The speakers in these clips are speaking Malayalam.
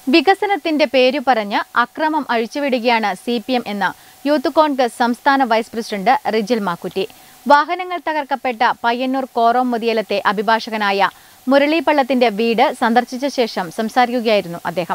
വികസനത്തിന്റെ പേരു പറഞ്ഞ് അക്രമം അഴിച്ചുവിടുകയാണ് സി പി എം എന്ന് യൂത്ത് കോൺഗ്രസ് സംസ്ഥാന വൈസ് പ്രസിഡന്റ് റിജിൽ മാക്കുറ്റി വാഹനങ്ങൾ തകർക്കപ്പെട്ട പയ്യന്നൂർ കോറോം മുതിയലത്തെ അഭിഭാഷകനായ മുരളി പള്ളത്തിന്റെ വീട് സന്ദർശിച്ച ശേഷം സംസാരിക്കുകയായിരുന്നു അദ്ദേഹം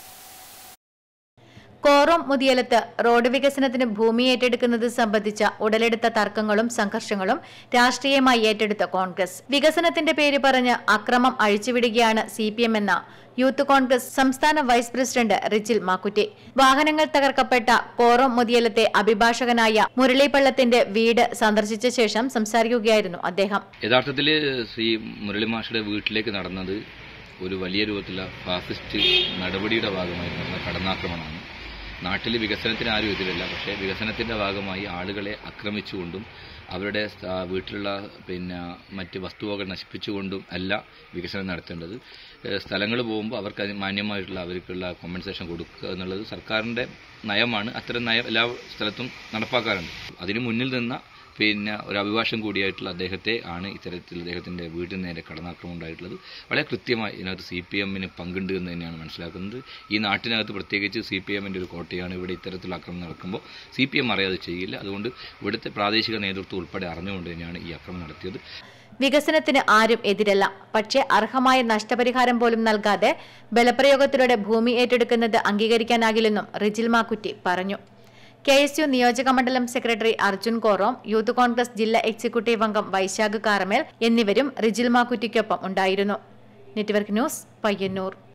കോറോം മുതിയലത്ത് റോഡ് വികസനത്തിന് ഭൂമി ഏറ്റെടുക്കുന്നത് സംബന്ധിച്ച ഉടലെടുത്ത തർക്കങ്ങളും സംഘർഷങ്ങളും രാഷ്ട്രീയമായി ഏറ്റെടുത്ത കോൺഗ്രസ് വികസനത്തിന്റെ പേര് പറഞ്ഞ് അക്രമം അഴിച്ചുവിടുകയാണ് സി പി എം എന്ന യൂത്ത് കോൺഗ്രസ് സംസ്ഥാന വൈസ് പ്രസിഡന്റ് റിജിൽ മാക്കുറ്റി വാഹനങ്ങൾ തകർക്കപ്പെട്ട കോറോം മുതിയലത്തെ അഭിഭാഷകനായ മുരളി പള്ളത്തിന്റെ വീട് സന്ദർശിച്ച ശേഷം സംസാരിക്കുകയായിരുന്നു അദ്ദേഹം യഥാർത്ഥത്തിൽ ശ്രീ മുരളി മാഷയുടെ വീട്ടിലേക്ക് നടന്നത് ഒരു വലിയ രൂപത്തിലുള്ള ഫാസിസ്റ്റ് നടപടിയുടെ ഭാഗമായി നടന്ന കടന്നാക്രമണമാണ് നാട്ടിൽ വികസനത്തിന് ആരും എതിരല്ല പക്ഷേ വികസനത്തിന്റെ ഭാഗമായി ആളുകളെ ആക്രമിച്ചുകൊണ്ടും അവരുടെ സ്ഥാ- വീട്ടിലുള്ള പിന്നെ മറ്റ് വസ്തുവകൾ നശിപ്പിച്ചുകൊണ്ടും അല്ല വികസനം നടത്തേണ്ടത് സ്ഥലങ്ങൾ പോകുമ്പോൾ അവർക്ക് അതിന് മാന്യമായിട്ടുള്ള അവർക്കുള്ള കോമ്പൻസേഷൻ കൊടുക്കുക എന്നുള്ളത് സർക്കാരിന്റെ നയമാണ് അത്തരം നയം എല്ലാ സ്ഥലത്തും നടപ്പാക്കാറുണ്ട് അതിന് മുന്നിൽ നിന്ന പിന്നെ ഒരു അഭിഭാഷകൻ കൂടിയായിട്ടുള്ള അദ്ദേഹത്തെ ആണ് ഇത്തരത്തിൽ അദ്ദേഹത്തിന്റെ വീടിന് നേരെ കടന്നാക്രമണം ഉണ്ടായിട്ടുള്ളത് വളരെ കൃത്യമായി ഇതിനകത്ത് സി പി എമ്മിന് പങ്കുണ്ട് എന്ന് തന്നെയാണ് മനസ്സിലാക്കുന്നത് ഈ നാട്ടിനകത്ത് പ്രത്യേകിച്ച് സി പി എമ്മിന്റെ ഒരു കോട്ടയാണ് ഇവിടെ ഇത്തരത്തിലുള്ള ആക്രമണം നടക്കുമ്പോൾ സി പി എം അറിയാതെ ചെയ്യില്ല അതുകൊണ്ട് ഇവിടുത്തെ പ്രാദേശിക നേതൃത്വം ഉൾപ്പെടെ അറിഞ്ഞുകൊണ്ട് തന്നെയാണ് ഈ ആക്രമണം നടത്തിയത് വികസനത്തിന് ആരും എതിരല്ല പക്ഷേ അർഹമായ നഷ്ടപരിഹാരം പോലും നൽകാതെ ബലപ്രയോഗത്തിലൂടെ ഭൂമി ഏറ്റെടുക്കുന്നത് അംഗീകരിക്കാനാകില്ലെന്നും റിജിൽ മാക്കുറ്റി പറഞ്ഞു കെ എസ് യു നിയോജക മണ്ഡലം സെക്രട്ടറി അർജുൻ കോറോം യൂത്ത് കോൺഗ്രസ് ജില്ലാ എക്സിക്യൂട്ടീവ് അംഗം വൈശാഖ് കാറമേൽ എന്നിവരും റിജിൽ മാക്കുറ്റിക്കൊപ്പം ഉണ്ടായിരുന്നു നെറ്റ്വർക്ക് ന്യൂസ് പയ്യന്നൂർ